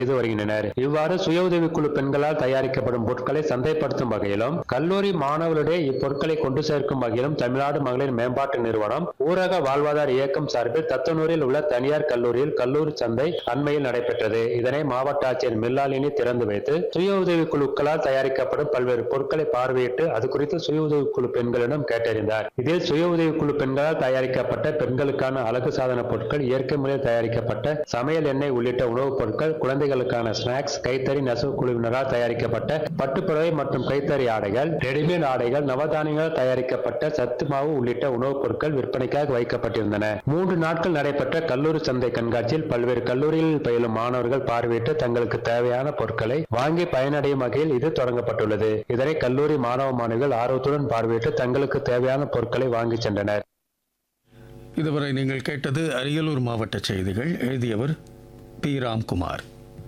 செய்து வருகின்றனர் இவ்வாறு சுய உதவிக்குழு பெண்களால் தயாரிக்கப்படும் பொருட்களை சந்தைப்படுத்தும் வகையிலும் கல்லூரி மாணவர்களிடையே இப்பொருட்களை கொண்டு சேர்க்கும் வகையிலும் தமிழ்நாடு மகளிர் மேம்பாட்டு நிறுவனம் ஊரக வாழ்வாதார இயக்கம் சார்பில் தத்தனூரில் உள்ள தனியார் கல்லூரியில் கல்லூரி சந்தை அண்மையில் நடைபெற்றது இதனை மாவட்ட ஆட்சியர் மில்லாலினி திறந்து வைத்து சுய உதவி குழுக்களால் தயாரிக்கப்படும் பல்வேறு பொருட்களை பார்வையிட்டு அது குறித்து சுய உதவி குழு பெண்களிடம் கேட்டறிந்தார் இதில் சுய உதவி குழு பெண்களால் தயாரிக்கப்பட்ட பெண்களுக்கான அழகு சாதன பொருட்கள் இயற்கை முறையில் தயாரிக்கப்பட்ட சமையல் எண்ணெய் உள்ளிட்ட உணவுப் பொருட்கள் குழந்தைகளுக்கான ஸ்நாக்ஸ் கைத்தறி நெசவு குழுவினரால் தயாரிக்கப்பட்ட பட்டுப்புடவை மற்றும் கைத்தறி ஆடைகள் ரெடிமேட் ஆடைகள் நவதானியங்களால் தயாரிக்கப்பட்ட சத்து மாவு உள்ளிட்ட உணவுப் பொருட்கள் விற்பனைக்காக வைக்கப்பட்டிருந்தன மூன்று நாட்கள் நடைபெற்ற கல்லூரி சந்தை கண்காட்சியில் பல்வேறு கல்லூரிகளில் பயிலும் மாணவர்கள் பார்வையிட்டு தங்களுக்கு தேவையான பொருட்களை வாங்கி பயனடையும் வகையில் இது தொடங்கப்பட்டுள்ளது இதனை கல்லூரி மாணவ மாணவிகள் ஆர்வத்துடன் பார்வையிட்டு தங்களுக்கு தேவையான பொருட்களை வாங்கி சென்றனர் இதுவரை நீங்கள் கேட்டது அரியலூர் மாவட்ட செய்திகள் எழுதியவர் பி ராம்குமார்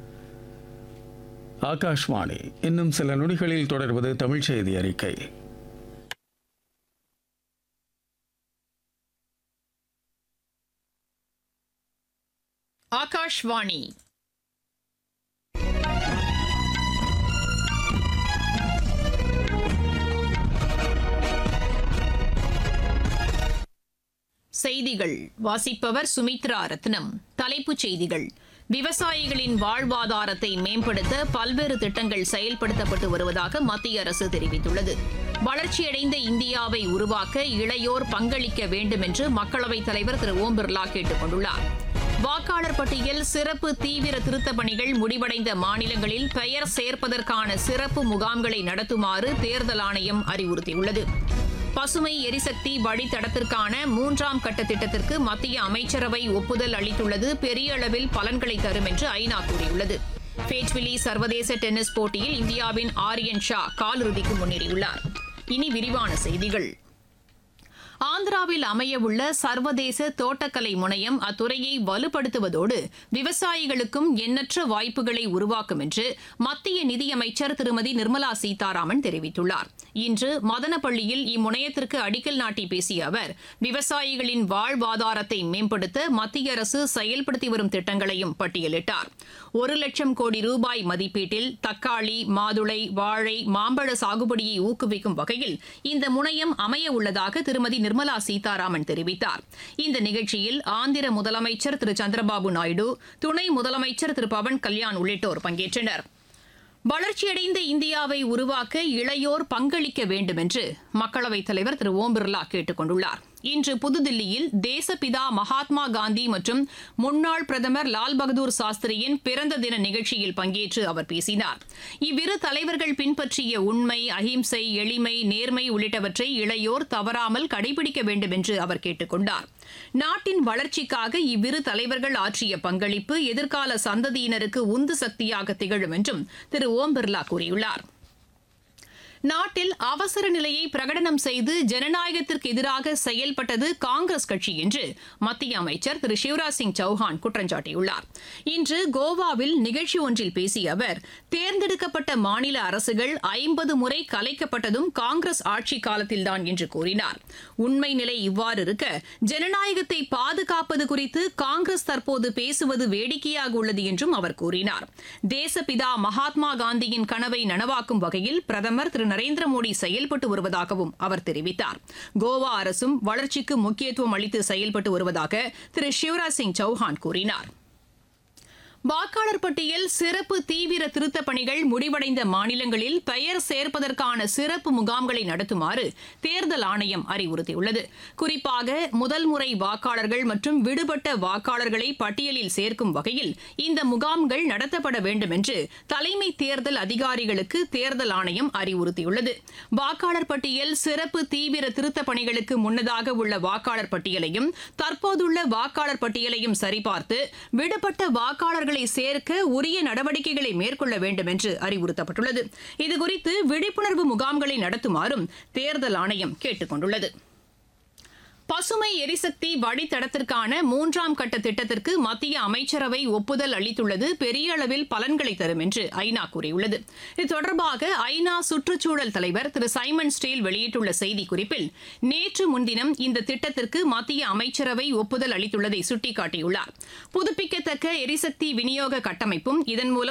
ஆகாஷ்வாணி இன்னும் சில நொடிகளில் தொடர்வது தமிழ் செய்தி அறிக்கை ஆகாஷ்வாணி செய்திகள் வாசிப்பவர் சுமித்ரா ரத்னம் தலைப்புச் செய்திகள் விவசாயிகளின் வாழ்வாதாரத்தை மேம்படுத்த பல்வேறு திட்டங்கள் செயல்படுத்தப்பட்டு வருவதாக மத்திய அரசு தெரிவித்துள்ளது வளர்ச்சியடைந்த இந்தியாவை உருவாக்க இளையோர் பங்களிக்க வேண்டும் என்று மக்களவைத் தலைவர் திரு ஓம் பிர்லா கேட்டுக் கொண்டுள்ளார் வாக்காளர் பட்டியல் சிறப்பு தீவிர திருத்தப் பணிகள் முடிவடைந்த மாநிலங்களில் பெயர் சேர்ப்பதற்கான சிறப்பு முகாம்களை நடத்துமாறு தேர்தல் ஆணையம் அறிவுறுத்தியுள்ளது பசுமை எரிசக்தி வழித்தடத்திற்கான மூன்றாம் கட்ட திட்டத்திற்கு மத்திய அமைச்சரவை ஒப்புதல் அளித்துள்ளது பெரிய அளவில் பலன்களை தரும் என்று ஐநா கூறியுள்ளது பேட்வில்லி சர்வதேச டென்னிஸ் போட்டியில் இந்தியாவின் ஆரியன் ஷா காலிறுதிக்கு முன்னேறியுள்ளார் இனி விரிவான செய்திகள் ஆந்திராவில் அமையவுள்ள சர்வதேச தோட்டக்கலை முனையம் அத்துறையை வலுப்படுத்துவதோடு விவசாயிகளுக்கும் எண்ணற்ற வாய்ப்புகளை உருவாக்கும் என்று மத்திய நிதியமைச்சர் திருமதி நிர்மலா சீதாராமன் தெரிவித்துள்ளார் இன்று மதனப்பள்ளியில் இம்முனையத்திற்கு அடிக்கல் நாட்டி பேசிய அவர் விவசாயிகளின் வாழ்வாதாரத்தை மேம்படுத்த மத்திய அரசு செயல்படுத்தி வரும் திட்டங்களையும் பட்டியலிட்டார் ஒரு லட்சம் கோடி ரூபாய் மதிப்பீட்டில் தக்காளி மாதுளை வாழை மாம்பழ சாகுபடியை ஊக்குவிக்கும் வகையில் இந்த முனையம் அமைய உள்ளதாக திருமதி நிர்மலா சீதாராமன் தெரிவித்தார் இந்த நிகழ்ச்சியில் ஆந்திர முதலமைச்சர் திரு சந்திரபாபு நாயுடு துணை முதலமைச்சர் திரு பவன் கல்யாண் உள்ளிட்டோர் பங்கேற்றனர் வளர்ச்சியடைந்த இந்தியாவை உருவாக்க இளையோர் பங்களிக்க வேண்டும் என்று மக்களவைத் தலைவர் திரு ஓம் பிர்லா கேட்டுக் கொண்டுள்ளார் இன்று புதுதில்லியில் தேசப்பிதா மகாத்மா காந்தி மற்றும் முன்னாள் பிரதமர் லால் பகதூர் சாஸ்திரியின் பிறந்த தின நிகழ்ச்சியில் பங்கேற்று அவர் பேசினார் இவ்விரு தலைவர்கள் பின்பற்றிய உண்மை அஹிம்சை எளிமை நேர்மை உள்ளிட்டவற்றை இளையோர் தவறாமல் கடைபிடிக்க வேண்டும் என்று அவர் கேட்டுக் கொண்டார் நாட்டின் வளர்ச்சிக்காக இவ்விரு தலைவர்கள் ஆற்றிய பங்களிப்பு எதிர்கால சந்ததியினருக்கு உந்து சக்தியாக திகழும் என்றும் திரு ஓம் பிர்லா கூறியுள்ளார் நாட்டில் அவசர நிலையை பிரகடனம் செய்து ஜனநாயகத்திற்கு எதிராக செயல்பட்டது காங்கிரஸ் கட்சி என்று மத்திய அமைச்சர் திரு சிவராஜ் சிங் சௌஹான் குற்றம் சாட்டியுள்ளார் இன்று கோவாவில் நிகழ்ச்சி ஒன்றில் பேசிய அவர் தேர்ந்தெடுக்கப்பட்ட மாநில அரசுகள் ஐம்பது முறை கலைக்கப்பட்டதும் காங்கிரஸ் ஆட்சி காலத்தில்தான் என்று கூறினார் உண்மை நிலை இவ்வாறு இருக்க ஜனநாயகத்தை பாதுகாப்பது குறித்து காங்கிரஸ் தற்போது பேசுவது வேடிக்கையாக உள்ளது என்றும் அவர் கூறினார் தேசப்பிதா மகாத்மா காந்தியின் கனவை நனவாக்கும் வகையில் பிரதமர் திரு நரேந்திர மோடி செயல்பட்டு வருவதாகவும் அவர் தெரிவித்தார் கோவா அரசும் வளர்ச்சிக்கு முக்கியத்துவம் அளித்து செயல்பட்டு வருவதாக திரு சிவராஜ் சிங் சௌஹான் கூறினார் வாக்காளர் பட்டியல் சிறப்பு தீவிர திருத்தப் பணிகள் முடிவடைந்த மாநிலங்களில் பெயர் சேர்ப்பதற்கான சிறப்பு முகாம்களை நடத்துமாறு தேர்தல் ஆணையம் அறிவுறுத்தியுள்ளது குறிப்பாக முதல் முறை வாக்காளர்கள் மற்றும் விடுபட்ட வாக்காளர்களை பட்டியலில் சேர்க்கும் வகையில் இந்த முகாம்கள் நடத்தப்பட வேண்டும் என்று தலைமை தேர்தல் அதிகாரிகளுக்கு தேர்தல் ஆணையம் அறிவுறுத்தியுள்ளது வாக்காளர் பட்டியல் சிறப்பு தீவிர திருத்தப் பணிகளுக்கு முன்னதாக உள்ள வாக்காளர் பட்டியலையும் தற்போதுள்ள வாக்காளர் பட்டியலையும் சரிபார்த்து விடுபட்ட வாக்காளர்களை சேர்க்க உரிய நடவடிக்கைகளை மேற்கொள்ள வேண்டும் என்று அறிவுறுத்தப்பட்டுள்ளது இதுகுறித்து விழிப்புணர்வு முகாம்களை நடத்துமாறும் தேர்தல் ஆணையம் கேட்டுக் கொண்டுள்ளது பசுமை எரிசக்தி வழித்தடத்திற்கான மூன்றாம் கட்ட திட்டத்திற்கு மத்திய அமைச்சரவை ஒப்புதல் அளித்துள்ளது பெரிய அளவில் பலன்களை தரும் என்று ஐநா கூறியுள்ளது இது தொடர்பாக ஐநா சுற்றுச்சூழல் தலைவர் திரு சைமன் ஸ்டீல் வெளியிட்டுள்ள செய்திக்குறிப்பில் நேற்று முன்தினம் இந்த திட்டத்திற்கு மத்திய அமைச்சரவை ஒப்புதல் அளித்துள்ளதை சுட்டிக்காட்டியுள்ளார் புதுப்பிக்கத்தக்க எரிசக்தி விநியோக கட்டமைப்பும் இதன் மூலம்